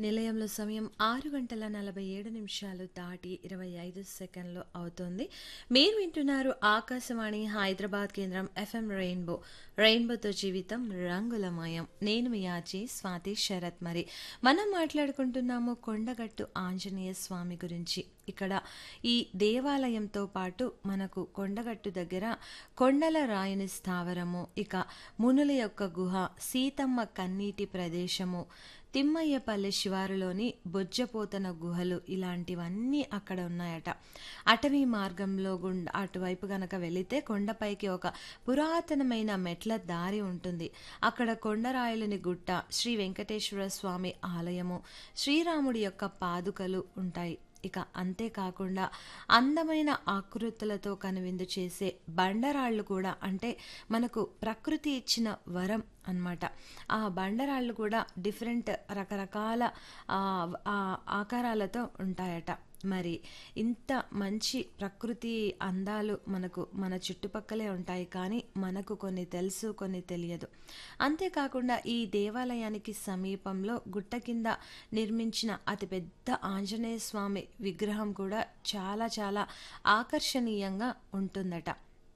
నిలయంలో సమయం ఆరు గంటల నలభై ఏడు నిమిషాలు దాటి ఇరవై ఐదు సెకండ్లు అవుతుంది మీరు వింటున్నారు ఆకాశవాణి హైదరాబాద్ కేంద్రం ఎఫ్ఎం రెయిన్బో రెయిన్బోతో జీవితం రంగులమయం నేను మీ ఆచి స్వాతి శరత్ మరి మనం మాట్లాడుకుంటున్నాము కొండగట్టు ఆంజనేయ స్వామి గురించి ఇక్కడ ఈ దేవాలయంతో పాటు మనకు కొండగట్టు దగ్గర కొండల రాయుని స్థావరము ఇక మునుల యొక్క గుహ సీతమ్మ కన్నీటి ప్రదేశము తిమ్మయ్యపల్లి శివారులోని బొజ్జపోతన గుహలు ఇలాంటివన్నీ అక్కడ ఉన్నాయట అటవీ మార్గంలో గుండా అటువైపు గనక వెళితే కొండపైకి ఒక పురాతనమైన మెట్ల దారి ఉంటుంది అక్కడ కొండరాయలుని గుట్ట శ్రీ వెంకటేశ్వర స్వామి ఆలయము శ్రీరాముడి యొక్క పాదుకలు ఉంటాయి ఇక అంతేకాకుండా అందమైన ఆకృతులతో కనువిందు చేసే బండరాళ్ళు కూడా అంటే మనకు ప్రకృతి ఇచ్చిన వరం అన్నమాట ఆ బండరాళ్ళు కూడా డిఫరెంట్ రకరకాల ఆ, ఆ ఆకారాలతో ఉంటాయట మరి ఇంత మంచి ప్రకృతి అందాలు మనకు మన చుట్టుపక్కలే ఉంటాయి కానీ మనకు కొన్ని తెలుసు కొన్ని తెలియదు అంతేకాకుండా ఈ దేవాలయానికి సమీపంలో గుట్ట కింద నిర్మించిన అతిపెద్ద ఆంజనేయ స్వామి విగ్రహం కూడా చాలా చాలా ఆకర్షణీయంగా ఉంటుందట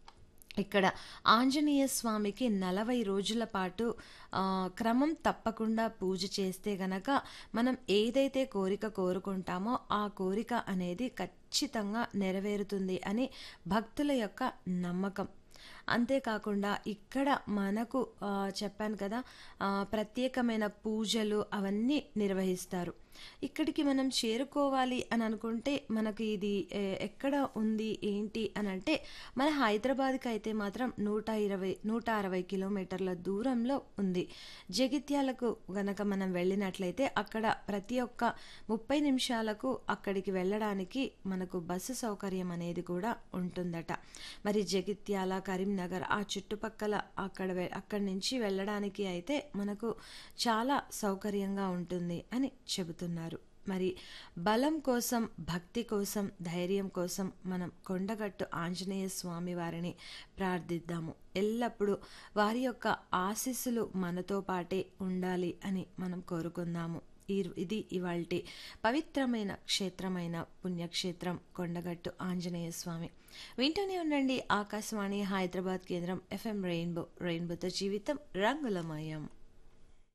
ఇక్కడ ఆంజనేయ స్వామికి నలభై రోజుల పాటు ఆ, క్రమం తప్పకుండా పూజ చేస్తే గనక మనం ఏదైతే కోరిక కోరుకుంటామో ఆ కోరిక అనేది ఖచ్చితంగా నెరవేరుతుంది అని భక్తుల యొక్క నమ్మకం అంతేకాకుండా ఇక్కడ మనకు ఆ, చెప్పాను కదా ఆ, ప్రత్యేకమైన పూజలు అవన్నీ నిర్వహిస్తారు ఇక్కడికి మనం చేరుకోవాలి అని అనుకుంటే మనకి ఇది ఏ- ఎక్కడ ఉంది ఏంటి అని అంటే మన హైదరాబాద్కి అయితే మాత్రం నూట ఇరవై నూట అరవై కిలోమీటర్ల దూరంలో ఉంది జగిత్యాలకు గనక మనం వెళ్ళినట్లయితే అక్కడ ప్రతి ఒక్క ముప్పై నిమిషాలకు అక్కడికి వెళ్ళడానికి మనకు బస్సు సౌకర్యం అనేది కూడా ఉంటుందట మరి జగిత్యాల కరీంనగర్ ఆ చుట్టుపక్కల అక్కడ వె- అక్కడి నుంచి వెళ్ళడానికి అయితే మనకు చాలా సౌకర్యంగా ఉంటుంది అని చెబుతున్నారు మరి బలం కోసం భక్తి కోసం ధైర్యం కోసం మనం కొండగట్టు ఆంజనేయ స్వామి వారిని ప్రార్థిద్దాము ఎల్లప్పుడూ వారి యొక్క ఆశీస్సులు మనతో పాటే ఉండాలి అని మనం కోరుకుందాము ఈ ఇది ఇవాల్టి పవిత్రమైన క్షేత్రమైన పుణ్యక్షేత్రం కొండగట్టు ఆంజనేయ స్వామి వింటూనే ఉండండి ఆకాశవాణి హైదరాబాద్ కేంద్రం ఎఫ్ఎం రెయిన్బో రెయిన్బోతో జీవితం రంగులమయం